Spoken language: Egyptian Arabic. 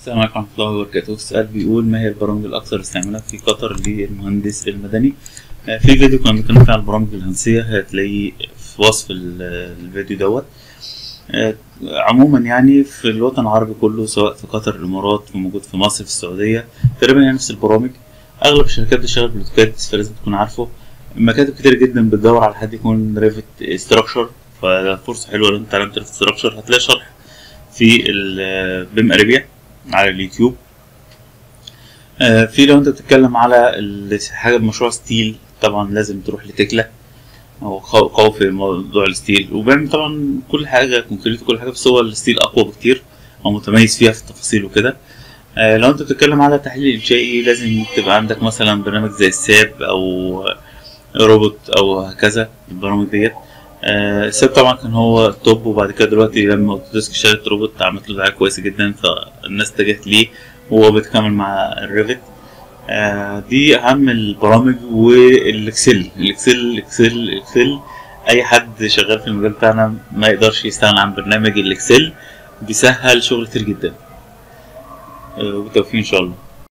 السلام عليكم ورحمة الله وبركاته السؤال بيقول ما هي البرامج الأكثر استعمالا في قطر للمهندس المدني آه، في فيديو كنا بنتكلم فيه على البرامج الهندسية هتلاقيه في وصف ال- الفيديو دوت آه، عموما يعني في الوطن العربي كله سواء في قطر الإمارات موجود في مصر في السعودية تقريبا يعني نفس البرامج أغلب الشركات بتشتغل بالأوتوكاد فلازم تكون عارفه مكاتب كتير جدا بتدور على حد يكون ريفت ستراكشر ففرصة حلوة لو انت اتعلمت ريفت ستراكشر هتلاقي شرح في البيم اريبيا على اليوتيوب آه، في لو انت بتتكلم على ال- حاجه مشروع ستيل طبعا لازم تروح لتكلا هو قو- قوي في موضوع الستيل وبيعمل طبعا كل حاجه كونكريت وكل حاجه بس هو الستيل اقوى بكتير او متميز فيها في التفاصيل وكده آه، لو انت بتتكلم على تحليل انشائي لازم تبقى عندك مثلا برنامج زي الساب او روبوت او هكذا البرامج ديت آه، الساب طبعا كان هو التوب وبعد كده دلوقتي لما اوتوديسك اشترت روبوت عملت له دعايه كويسه جدا فالناس اتجهت ليه وهو بيتكامل مع الريفت آه، دي اهم البرامج والاكسل الاكسل الاكسل الاكسل اي حد شغال في المجال بتاعنا ما يقدرش يستغنى عن برنامج الاكسل بيسهل شغل كتير جدا آه، وبالتوفيق ان شاء الله